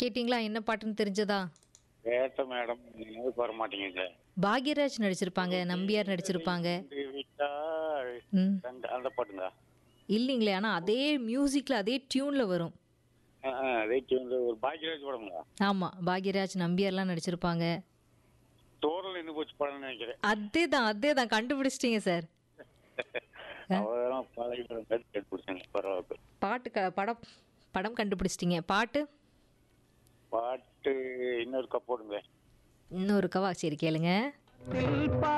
கேட்டிங்களா என்ன பாட்டுன்னு தெரிஞ்சதா கேட்ட மேடம் நினைவுக்கு வர மாட்டேங்குது பாக்யராஜ் நடிச்சிருப்பாங்க நம்பியார் நடிச்சிருப்பாங்க ரெண்டு விட்டால் ம் ரெண்டு அந்த பாட்டுங்களா இல்லைங்களே ஆனால் அதே மியூசிக்கில் அதே டியூனில் வரும் ஆ, ஆ, அதே tune ல ஒரு பாக்யராஜ் படங்களா ஆமாம் பாக்யராஜ் நம்பியார்லாம் நடிச்சிருப்பாங்க தோரல் நின்று போச்சு படம்னு நினைக்கிறேன் அதே தான் அதே தான் கண்டுபிடிச்சிட்டீங்க சார் அவ்வளோதான் பழைய படம் கேட்டு கேட்டுப்பிடிச்சாங்க பரவாயில்ல பாட்டு க படம் படம் கண்டுபிடிச்சிட்டீங்க பாட்டு பாட்டு இன்னொரு கப் போடுங்க இன்னொரு கவா சரி கேளுங்க